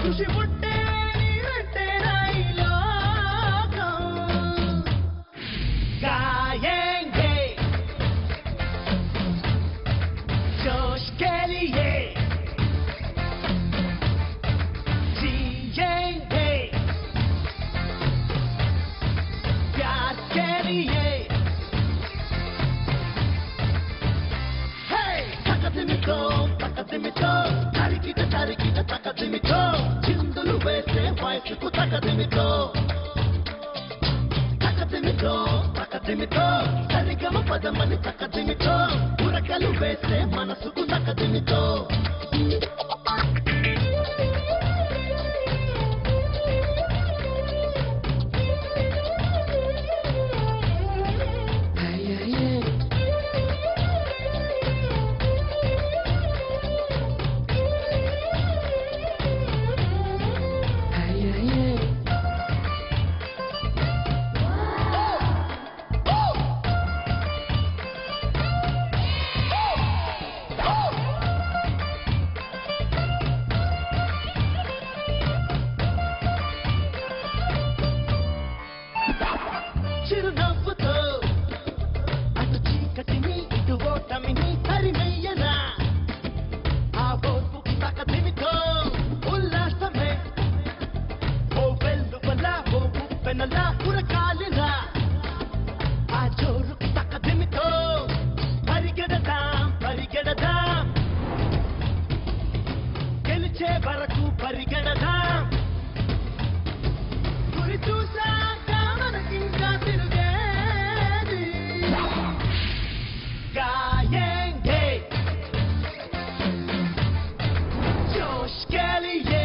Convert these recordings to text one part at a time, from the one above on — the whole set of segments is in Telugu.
కృషి ఉంటే నీ వెంటే నా ఈ లోకం. गाएंगे जोश के लिए जिएंगे प्यार के लिए Hey! తకదిమితో తకదిమితో తరికిట తరికిట తకదిమితో చిందులు వేసే వయసుకు తకదిమితో తకదిమితో తకదిమితో సరిగమ పదమని తకదిమితో ఉరకలు వేసే మనసుకు తకదిమితో చిరునవ్వుతో అటు చీకటిని ఇటు ఓటమిని తరిమెయ్యనా ఆ ఓర్పుకి తకదిమితో ఉల్లాసమే ఓ వెల్లువలా ఓ ఉప్పెనలా ఉరకాలిలా ఆ జోరుకి తకదిమితో పరిగెడదాం పరిగెడదాం గెలిచే వరకు పరిగెడదాం గురి చూసాక మనకింకా తిరుగేది గాయేంగే जोश के लिए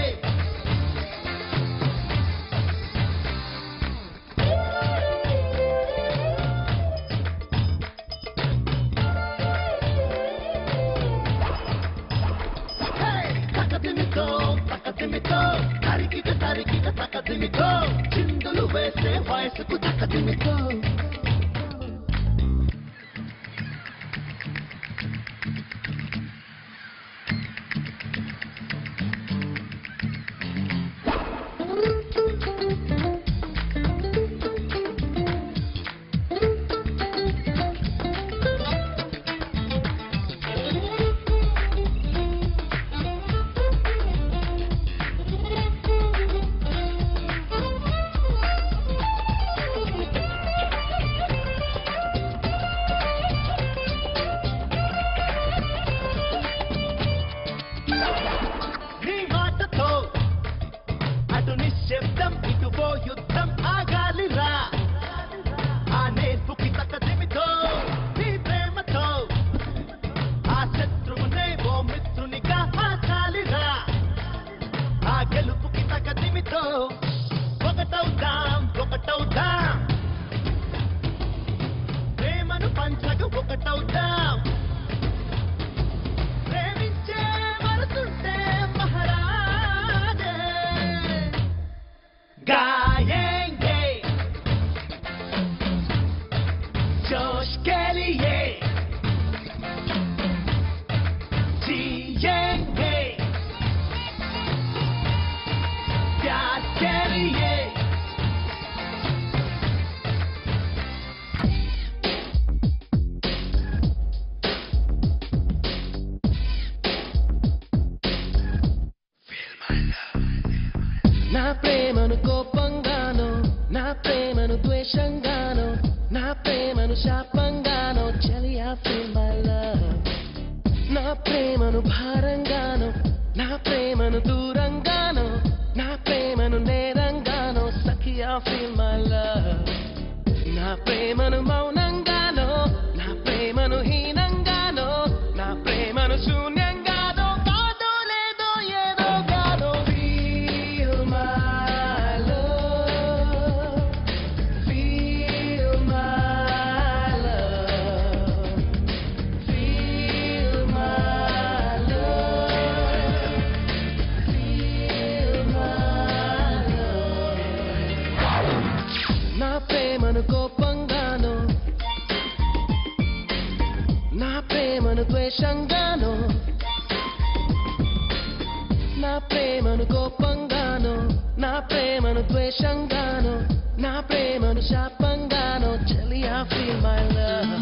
తకదిమితో తకదిమితో తరికిట తరికిట తకదిమితో చిందులు వేసే వయసుకు తకదిమితో నీ మాటతో అటు నిశ్శబ్దం ఇటు ఓ యుద్ధం ఆగాలిరా ఆ నేర్పుకి తక్కదిమితో నీ ప్రేమతో ఆ శత్రువునే ఓ మిత్రునిగా ఆచాలిరా ఆ గెలుపుకి తక్కదిమితో ఒకటవుతాం ఒకటవుతాం ప్రేమను పంచకు ఒకటవుతాం ప్రేమించే మనసుంటే మహారాజే గాయేంగే जोश के लिए जिएंगे प्यार के लिए నా ప్రేమను కోపంగానో నా ప్రేమను ద్వేషంగానో నా ప్రేమను శాపంగానో చలి I feel my love నా ప్రేమను భారంగానో నా ప్రేమను దూరంగానో నా ప్రేమను నేరంగానో సఖి I feel my love నా ప్రేమను మౌనంగానో నా ప్రేమను హీనంగానో నా ప్రేమను శూన్యంగానో కాదో లేదో ఏదో కాదో Feel my love Feel my love Feel my love Feel my love నా ప్రేమను కోపంగాను నా ప్రేమను ద్వేషంగాను నా ప్రేమను కోపంగా ప్రేమను ద్వేషంగాను నా ప్రేమను శాపంగాను చలి I feel my love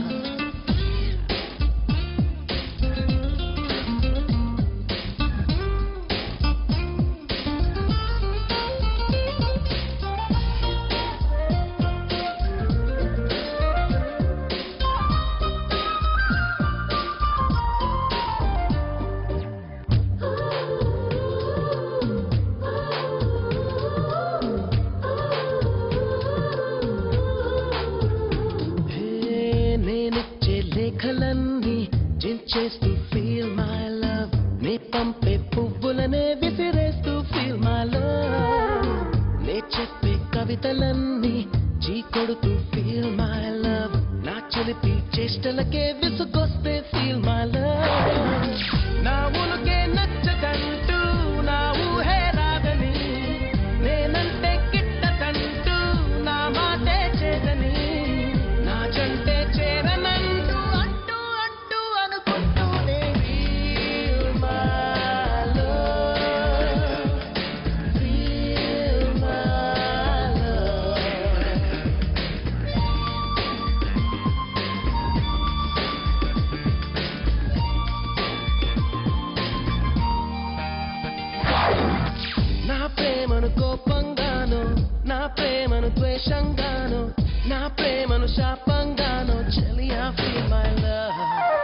hey, నేనిచ్చే లేఖలన్నీ చించేస్తూ ఫీల్ మై లవ్ నే పంపే పువ్వులనే విసిరేస్తూ ఫీల్ మై లవ్ నే చెప్పే కవితలన్నీ చీకొడుతూ ఫీల్ మై లవ్ నా చిలిపి చేష్టలకే విసుగొస్తే ఫీల్ మై లవ్ నా ఉనుకే నచ్చదంటూ నా ఊహే రాదని నేనంటే గిట్టదంటూ నా మాటే చేదని నా జంటే చేరనంటూ అంటూ అంటూ అనుకుంటూనే feel my love, feel my love. నా ప్రేమను కోపంగాను నా ప్రేమను ద్వేషంగాను నా ప్రేమను శాపంగాను చలి I feel my love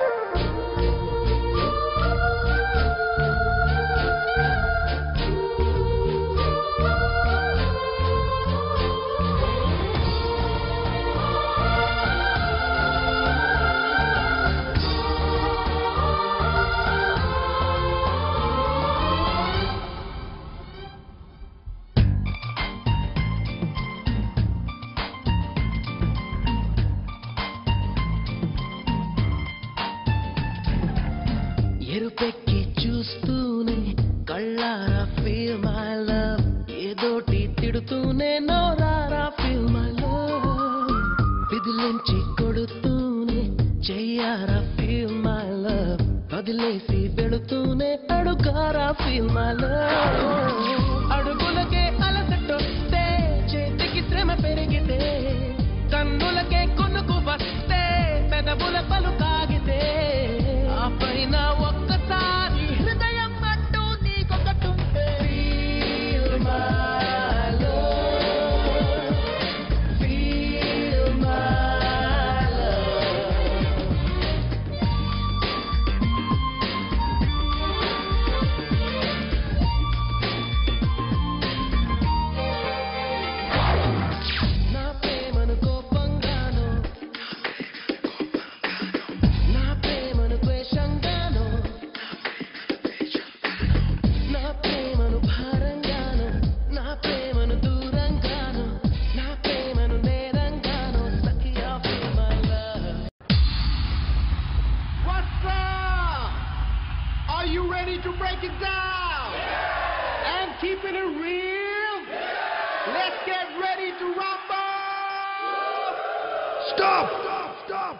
ఎరుపెక్కి చూస్తూనే కళ్ళారా ఫీల్ మై లవ్ ఏదోటి తిడుతూనే నోరారా ఫీల్ మై లవ్ విదిలించి కొడుతూనే చెయ్యారా ఫీల్ మై లవ్ వదిలేసి వెళుతూనే అడుగారా ఫీల్ మై లవ్ అడుగులకే అలసటొస్తే చేతికి శ్రమ పెరిగితే కన్నులకే కొనుకు వస్తే పెదవుల పలు కాగితే ఆ పైన ఒక్కసారి హృదయం అంటూ నీకొకటుంటే Feel my love, feel my love. నా ప్రేమను కోపంగాను నా ప్రేమను ద్వేషంగాను నా ప్రేమను భారంగాను నా ప్రేమను దూరంగాను నా ప్రేమను నేరంగాను సఖియా feel my love What's up? Are you ready to break it down? And keeping it real? Let's get ready to rumble! Stop! Stop! Stop!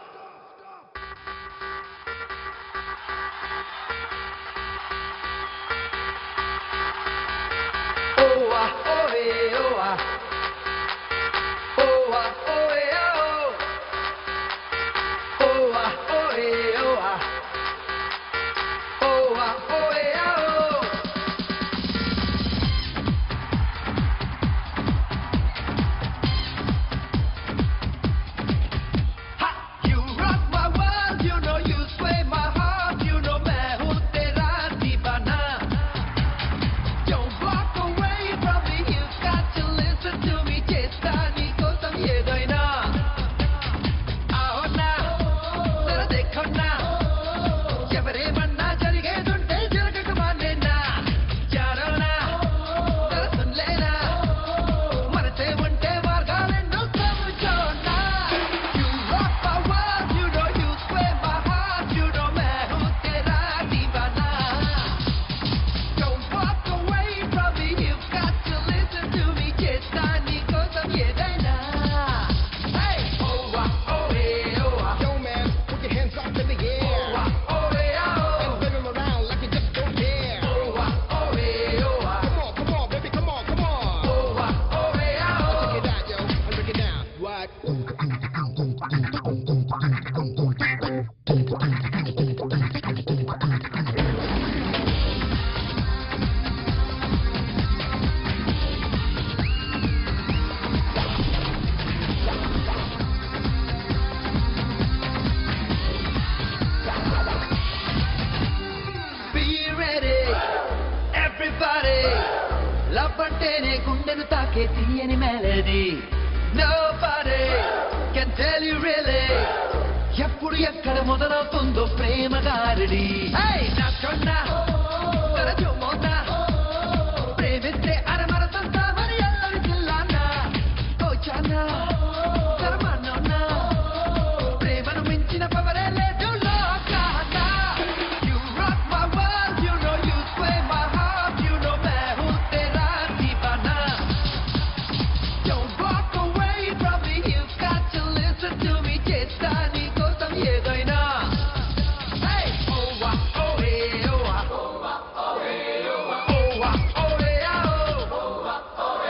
Oh ah oh eh oh ah Oh ah oh eh oh Oh ah oh eh oh ah Oh ah oh eh oh everybody love అంటేనే గుండెను తాకే తీయని melody nobody can tell you really ఎప్పుడు ఎక్కడ మొదలవుతుందో ప్రేమ గారడి నాకన్నా తరచుమోనా ప్రేమిస్తే అరమరతంతా మరి ఎల్లరి జిల్లానా కోచానా కర్మన్నోనా ప్రేమను మించిన పవరే లేదు లోకాన You rock my world, you know you sway my heart, you know मैं हूँ तेरा दीवाना Don't walk away from me, you've got to listen to me, చేస్తా నీ కోసం ఏదైనా Hey! Oh, wah, oh, hey, oh, wah. Oh, wah, oh, hey, oh, wah. Oh, wah, oh, hey, ah, oh.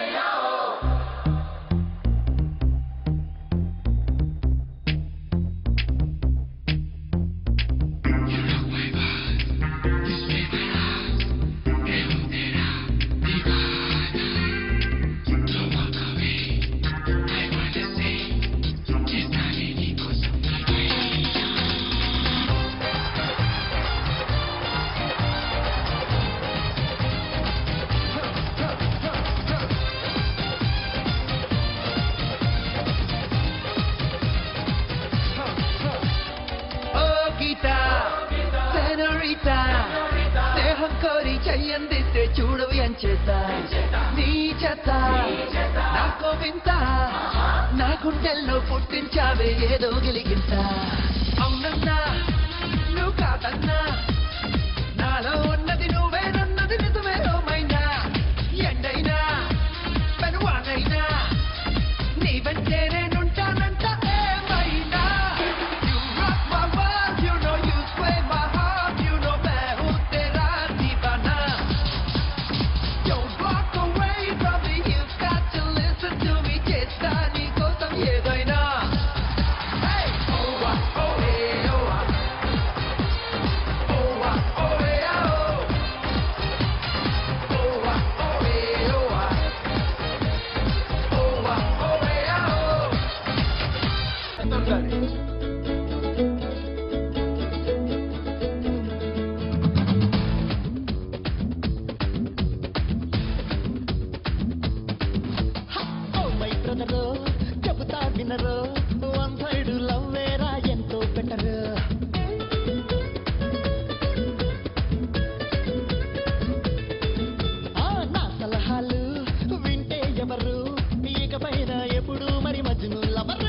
ఓ గీత సెనోరిటా స్నేహం కోరి చెయ్యందిస్తే చూడవి అంచేత నీ చేత నాకో వింత నా గుండెల్లో పుట్టించావే ఏదో గిలిగింత అవునన్నా నువ్వు కాదన్నా నాలో ఉన్నది నువ్వేనన్నది నిజమే రోమైనా ఎండైనా పెనువానైనా నీ వెంటే నేనుంటానంట ఏమైనా You rock my world, you know you sway my heart, you know मैं हूँ तेरा दीवाना Don't walk away from me, you've got to listen to me, చేస్తా నీ కోసం ఏదైనా Hey! Oh, wah, oh, hey, oh, wah. Oh, wah, oh, hey, ah, oh. Oh, wah, oh, hey, oh, wah. Oh, wah, oh, hey, ah, oh. Oh my brother చెబుతా వినరు వన్ సైడ్ లవ్ వేరా ఎంతో బెటరు ఆ నా సలహాలు వింటే ఎవరు ఇకపైన ఎప్పుడు మరి Majnu lover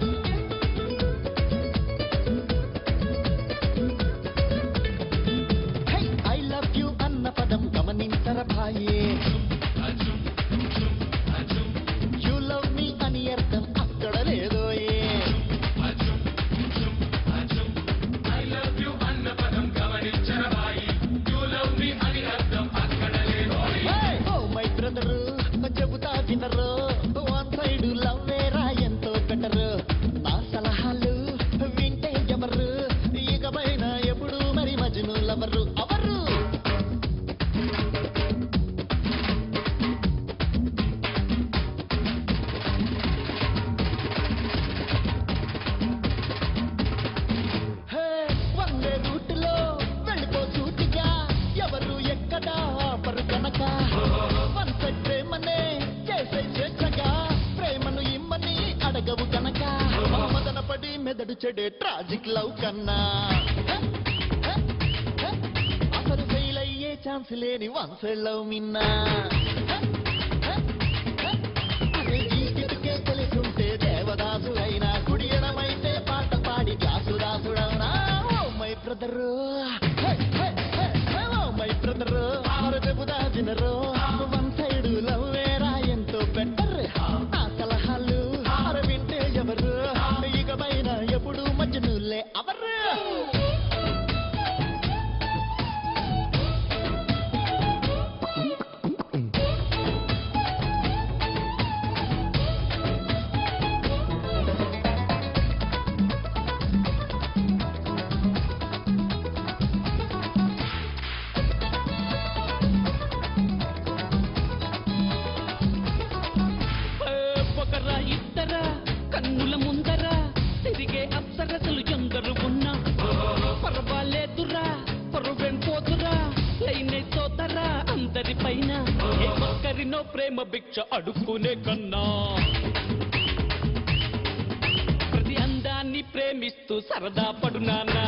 I love you అన్న పదం గమనించర భాయే యు లవ్ మీ అని అర్థం అక్కడ లేదోయే ఓ మై బ్రదరు చెబుతా వినరు వన్ సైడ్ లవ్ వేరా ఎంతో బెటరు నా సలహాలు వింటే ఎవరు ఇకపైన ఎప్పుడు మరి మజ్ను లవరు అవరు హే, వందే రూటులో వెళ్ళిపో సూటిగా ఎవరు ఎక్కడ ఆపరు కనుక వన్ సైడ్ ప్రేమనే చేసే స్వేచ్ఛగా ప్రేమను ఇమ్మని అడగవు కనుక మదన పడి మెదడు చెడే ట్రాజిక్ లవ్ కన్నా హే, హే, హే, అసలు ఫెయిల్ అయ్యే ఛాన్స్ లేని వన్ సైడ్ లవ్ మిన్నా హే, హే, హే, అసలు ఈ స్థితికే తెలిసుంటే దేవదాసు అయినా కుడియడమైతే పాట పాడి దాసుదాసుడవునా oh my brother oh my brother ఆరు చెబుదా వినరు వన్ సైడ్ లవ్ వేరా ఎంతో బెటర్ నా సలహాలు ఆరు వింటే ఎవరు ఇకపైన ఎప్పుడు మధ్యనులే అవరు ఎన్నో ప్రేమ భిక్ష అడుక్కునే కన్నా ప్రతి అందాన్ని ప్రేమిస్తూ సరదా పడు నాన్నా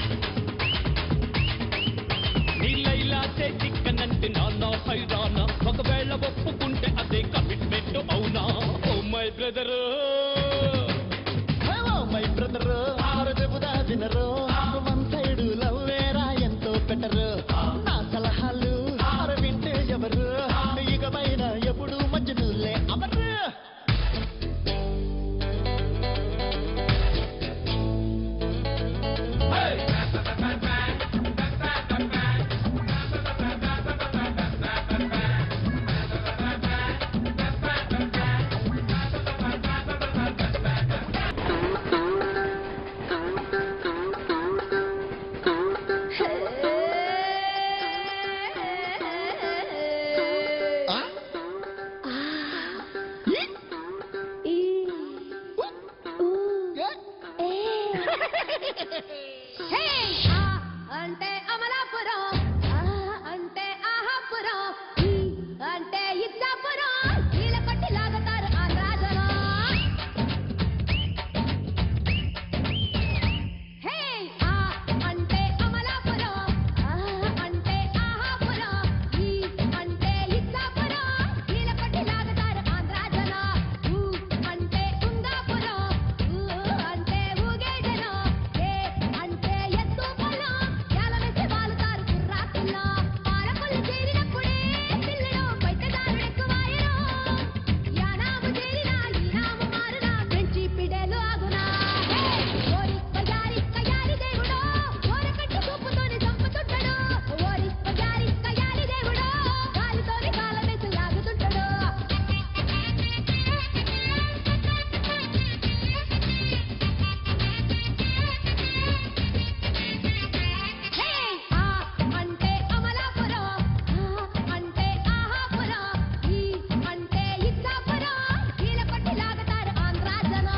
నీళ్ళైలా చిక్కనంటే నాన్న హైరానా ఒకవేళ ఒప్పుకుంటే అదే కమిట్మెంట్ అవునా oh my brother hello my brother ఆరు చెబుదా వినరు వన్ సైడ్ లవ్ వేరా ఎంతో బెటరు నా సలహాలు ఆరు వింటే ఎవరు ఇకపైన ఎప్పుడు మధ్యనులే అమరు హే! ఆ అంటే అమలాపురం ఆ అంటే ఆహాపురం ఈ అంటే ఇచ్చాపురం నీళ్ళ కొట్టి లాగుతారు ఆంధ్రాజనం హే! ఆ అంటే అమలాపురం ఆ అంటే ఆహాపురం ఈ అంటే ఇచ్చాపురం నీళ్ళ కొట్టి లాగుతారు ఆంధ్రాజనం ఊ అంటే కుందాపురం ఊ అంటే ఊగేజనం ఏ అంటే ఎత్తు పొలం యాల వేసి వాలుతారు కుర్రా పిల్ల పాలకొల్లు చేరినప్పుడే పిల్లడు బయటదారుడు ఎక్కువాయను యానాము చేరినా ఈనాము మారునా పెంచి పిడేలు ఆగునా హే! ఓరి కయారి కయారి దేవుడో ఓరకట్టు చూపుతోని చంపుతుంటాడు ఓరి కయారి కయారి దేవుడో గాలితోని కాలం వేసి లాగుతుంటాడు హే ఆ అంటే అమలాపురం ఆ అంటే ఆహాపురం ఈ అంటే ఇచ్చాపురం నీళ్ళ కొట్టి లాగుతారు ఆంధ్రాజనం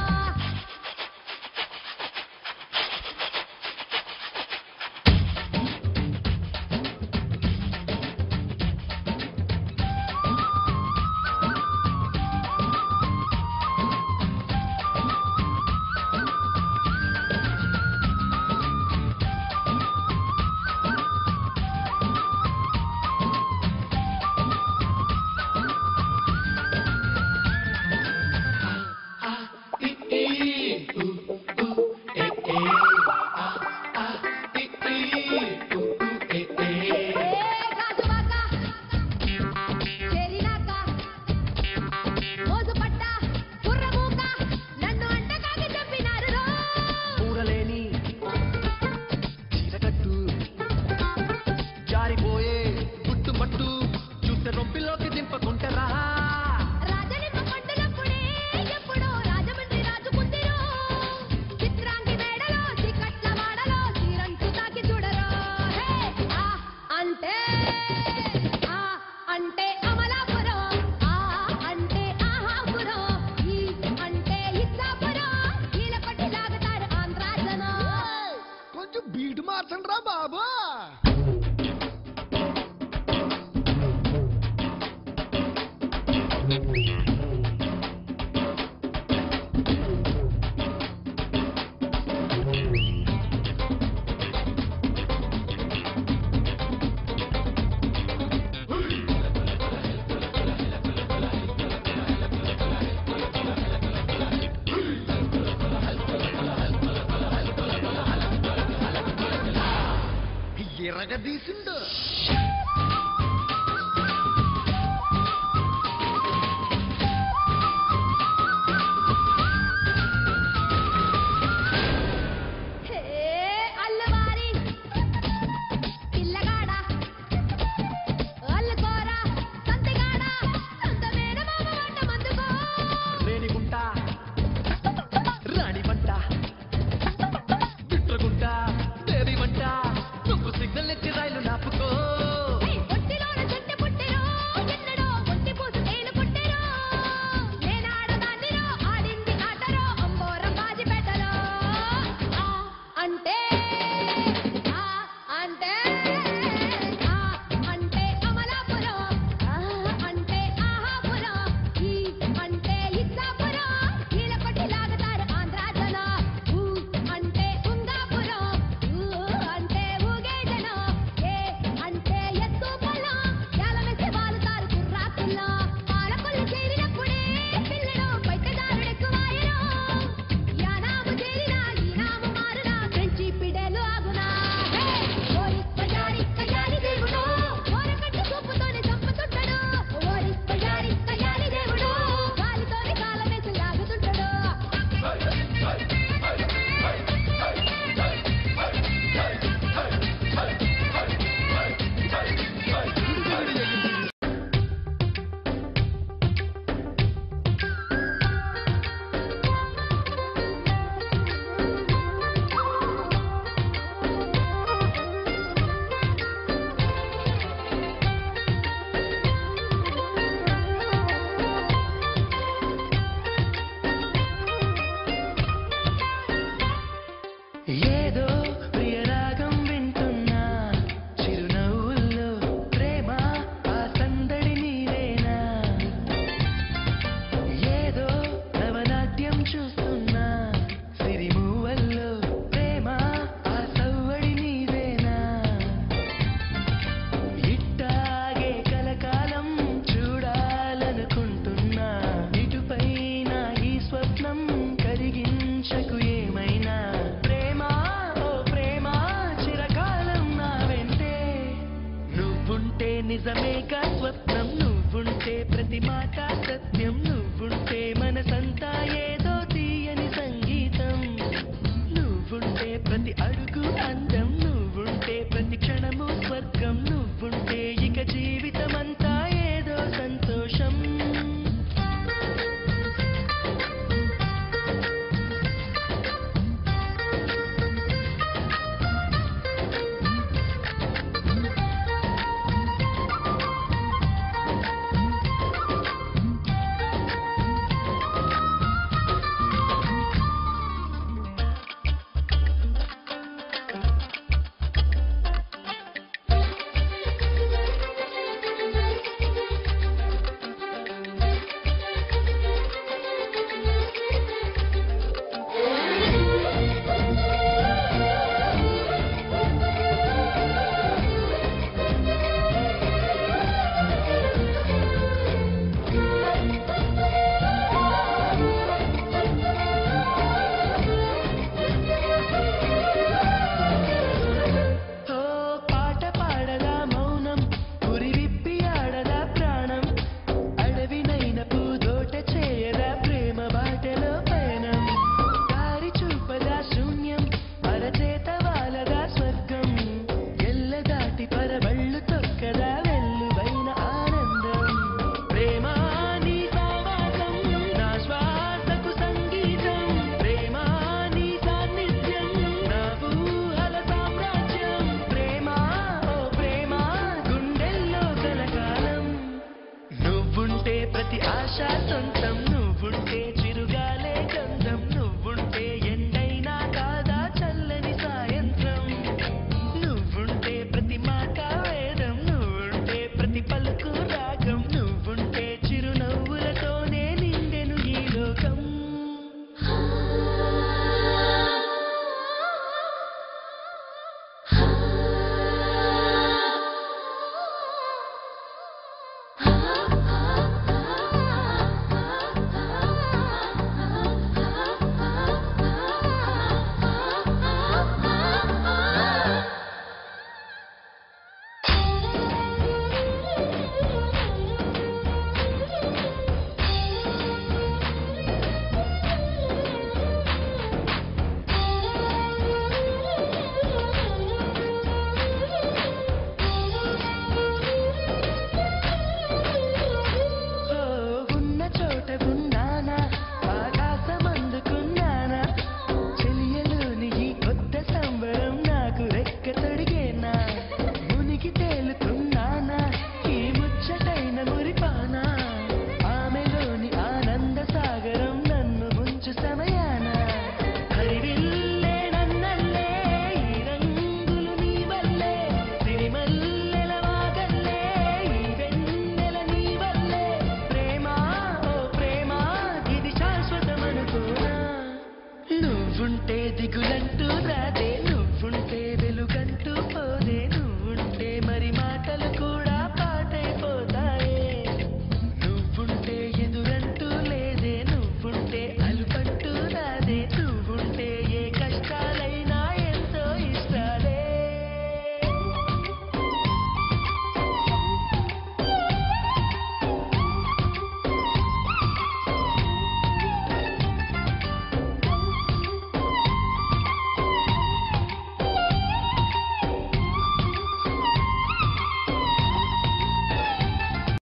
ఏ గాజువాక చెరినాక మోజుపట్ట కుర్రమూక నన్ను అంటకాగి చెప్పినారు రో ఊరలేని చీరకట్టు జారిపోయే గుట్టుమట్టు చూస్తే రొంపిలోకి దింపకుంటరా రాజనిమ్మ పండునప్పుడే ఎప్పుడో రాజమండ్రి రాజుకుందిరో చిత్రాంగి మేడలో చికట్ల వాడలో చీరంటు తాకి చూడరో హే ఆ అంటే ఆ అంటే అమలాపురం ఆ అంటే ఆహాపురం ఈ అంటే ఇచ్చాపురం ఈల కొట్టి లాగుతారు ఆంధ్రాజనం కొంచెం బీట్ మార్చండి రా బాబా ఎరగదీసిండు హే అల్లవారి పిల్లగాడ అల్లుకోర సంతిగాడ సంత మేనమామ వంట మందుకో రేణిగుంట రాణి వంట బిట్రగుంట దేవి వంట నువ్వు సిగ్నల్ ఎత్తి రైలు నా దాకా సత్యం నువ్వుంటే మనసంతా ఏదో తీయని సంగీతం నువ్వుంటే ప్రతి అడుగు అందం నువ్వుంటే ప్రతి క్షణము స్వర్గం నువ్వుంటే ఇక జీవితమంతా ఏదో సంతోషం ఓ పాట పాడదా మౌనం గురి విప్పి ఆడదా ప్రాణం అడవినైన పూదోట చేయదా ప్రేమ బాటలో పయనం దారి చూపదా శూన్యం అరచేత వాలదా స్వర్గం ఎల్ల దాటి పరబళ్ళు తొక్కదా వెల్లువైన ఆనందం ప్రేమ నీ సావాసం నా శ్వాసకు సంగీతం ప్రేమ నీ సాన్నిధ్యం నా ఊహల సామ్రాజ్యం ప్రేమ ఓ ప్రేమ గుండెల్లో కలకాలం నువ్వుంటే ప్రతి ఆశ సొంత